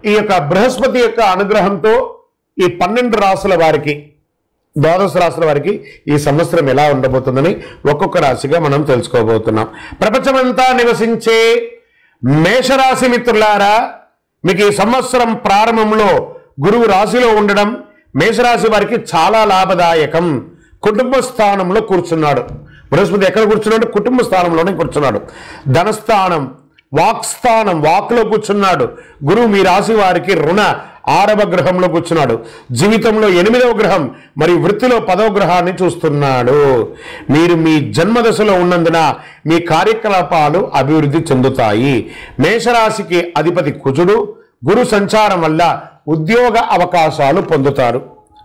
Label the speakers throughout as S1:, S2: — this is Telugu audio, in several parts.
S1: ఈ యొక్క బృహస్పతి యొక్క అనుగ్రహంతో ఈ పన్నెండు రాసుల వారికి ద్వాదశ రాశుల వారికి ఈ సంవత్సరం ఎలా ఉండబోతుందని ఒక్కొక్క రాశిగా మనం తెలుసుకోబోతున్నాం ప్రపంచమంతా నివసించే మేషరాశి మిత్రులారా మీకు ఈ సంవత్సరం ప్రారంభంలో గురువు రాశిలో ఉండడం మేషరాశి వారికి చాలా లాభదాయకం కుటుంబ స్థానంలో కూర్చున్నాడు బృహస్పతి ఎక్కడ కూర్చున్నాడు కుటుంబ స్థానంలోనే కూర్చున్నాడు ధనస్థానం వాక్స్థానం వాక్లో కూర్చున్నాడు గురువు మీ రాశి వారికి రుణ ఆరవ గ్రహంలో కూర్చున్నాడు జీవితంలో ఎనిమిదవ గ్రహం మరియు వృత్తిలో పదవ గ్రహాన్ని చూస్తున్నాడు మీరు మీ జన్మదశలో ఉన్నందున మీ కార్యకలాపాలు అభివృద్ధి చెందుతాయి మేషరాశికి అధిపతి కుజుడు గురు సంచారం వల్ల ఉద్యోగ అవకాశాలు పొందుతారు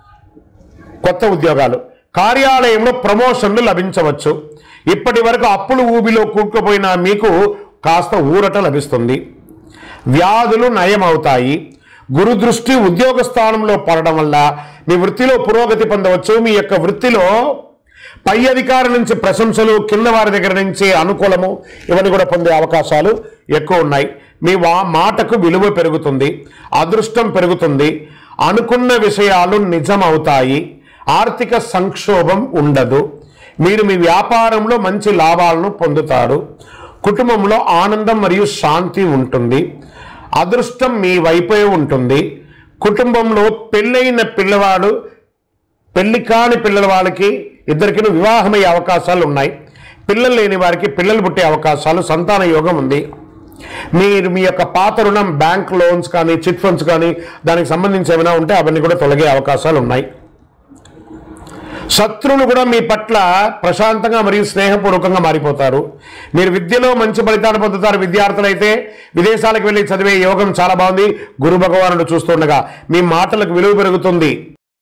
S1: కొత్త ఉద్యోగాలు కార్యాలయంలో ప్రమోషన్లు లభించవచ్చు ఇప్పటి వరకు అప్పులు ఊబిలో కూరుకుపోయిన మీకు కాస్త ఊరట లభిస్తుంది వ్యాధులు నయమవుతాయి గురు దృష్టి ఉద్యోగ స్థానంలో పడడం వల్ల మీ వృత్తిలో పురోగతి పొందవచ్చు మీ యొక్క వృత్తిలో పై అధికారి నుంచి ప్రశంసలు కింద వారి దగ్గర నుంచి అనుకూలము ఇవన్నీ కూడా పొందే అవకాశాలు ఎక్కువ ఉన్నాయి మీ వా మాటకు విలువ పెరుగుతుంది అదృష్టం పెరుగుతుంది అనుకున్న విషయాలు నిజమవుతాయి ఆర్థిక సంక్షోభం ఉండదు మీరు మీ వ్యాపారంలో మంచి లాభాలను పొందుతారు కుటుంబంలో ఆనందం మరియు శాంతి ఉంటుంది అదృష్టం మీ వైపే ఉంటుంది కుటుంబంలో పెళ్ళైన పిల్లవాడు పెళ్లి కాని పిల్లల వాళ్ళకి ఇద్దరికి వివాహమయ్యే అవకాశాలు ఉన్నాయి పిల్లలు లేని వారికి పిల్లలు పుట్టే అవకాశాలు సంతాన యోగం ఉంది మీరు మీ యొక్క పాత రుణం బ్యాంక్ లోన్స్ కానీ చిట్ ఫండ్స్ కానీ దానికి సంబంధించి ఏమైనా ఉంటే అవన్నీ కూడా తొలగే అవకాశాలు ఉన్నాయి శత్రువులు కూడా మీ పట్ల ప్రశాంతంగా మరియు స్నేహపూర్వకంగా మారిపోతారు మీరు విద్యలో మంచి ఫలితాలు పొందుతారు విద్యార్థులైతే విదేశాలకు వెళ్ళి చదివే యోగం చాలా బాగుంది గురు భగవానుడు చూస్తుండగా మీ మాటలకు విలువ పెరుగుతుంది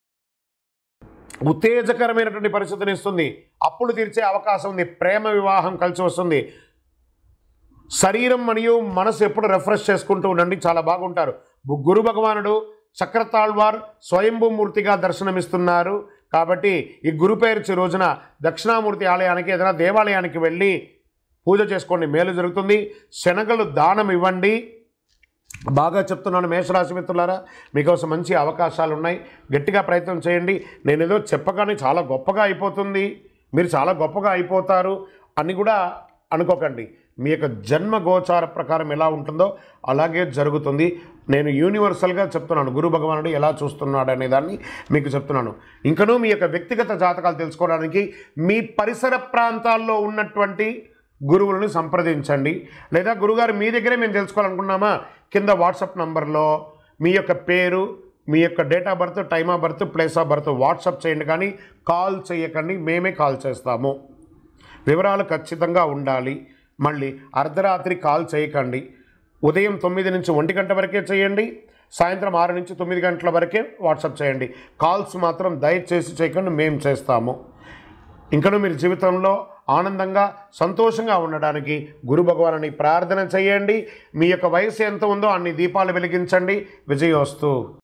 S1: ఉత్తేజకరమైనటువంటి పరిస్థితిని ఇస్తుంది అప్పులు తీర్చే అవకాశం ఉంది ప్రేమ వివాహం కలిసి వస్తుంది శరీరం మరియు మనసు ఎప్పుడు రిఫ్రెష్ చేసుకుంటూ ఉండండి చాలా బాగుంటారు గు- గురు భగవానుడు చక్రతాళ్వార్ స్వయంభూమూర్తిగా దర్శనమిస్తున్నారు కాబట్టి ఈ గురు పేర్చి రోజున దక్షిణామూర్తి ఆలయానికి ఏదైనా దేవాలయానికి వెళ్ళి పూజ చేసుకోండి మేలు జరుగుతుంది శనగలు దానం ఇవ్వండి బాగా చెప్తున్నాను మేషరాశి మిత్రులారా మీకోసం మంచి అవకాశాలు ఉన్నాయి గట్టిగా ప్రయత్నం చేయండి నేను ఏదో చెప్పగానే చాలా గొప్పగా అయిపోతుంది మీరు చాలా గొప్పగా అయిపోతారు అని కూడా అనుకోకండి మీ యొక్క జన్మ గోచార ప్రకారం ఎలా ఉంటుందో అలాగే జరుగుతుంది నేను యూనివర్సల్గా చెప్తున్నాను గురు భగవానుడు ఎలా చూస్తున్నాడు అనే దాన్ని మీకు చెప్తున్నాను ఇంకనూ మీ యొక్క వ్యక్తిగత జాతకాలు తెలుసుకోవడానికి మీ పరిసర ప్రాంతాల్లో ఉన్నటువంటి గురువులను సంప్రదించండి లేదా గురుగారు మీ దగ్గరే మేము తెలుసుకోవాలనుకున్నామా కింద వాట్సాప్ నంబర్లో మీ యొక్క పేరు మీ యొక్క date of birth time of birth place of birth WhatsApp చేయండి కానీ కాల్ చేయకండి మేమే కాల్ చేస్తాము వివరాలు ఖచ్చితంగా ఉండాలి మళ్ళీ అర్ధరాత్రి కాల్ చేయకండి ఉదయం తొమ్మిది నుంచి ఒంటి గంట వరకే చేయండి సాయంత్రం ఆరు నుంచి తొమ్మిది గంటల వరకే వాట్సాప్ చేయండి కాల్స్ మాత్రం దయచేసి చేయకుండా మేము చేస్తాము ఇంకనూ మీరు జీవితంలో ఆనందంగా సంతోషంగా ఉండడానికి గురు భగవానుని ప్రార్థన చేయండి మీ యొక్క వయసు ఎంత ఉందో అన్ని దీపాలు వెలిగించండి విజయోస్తు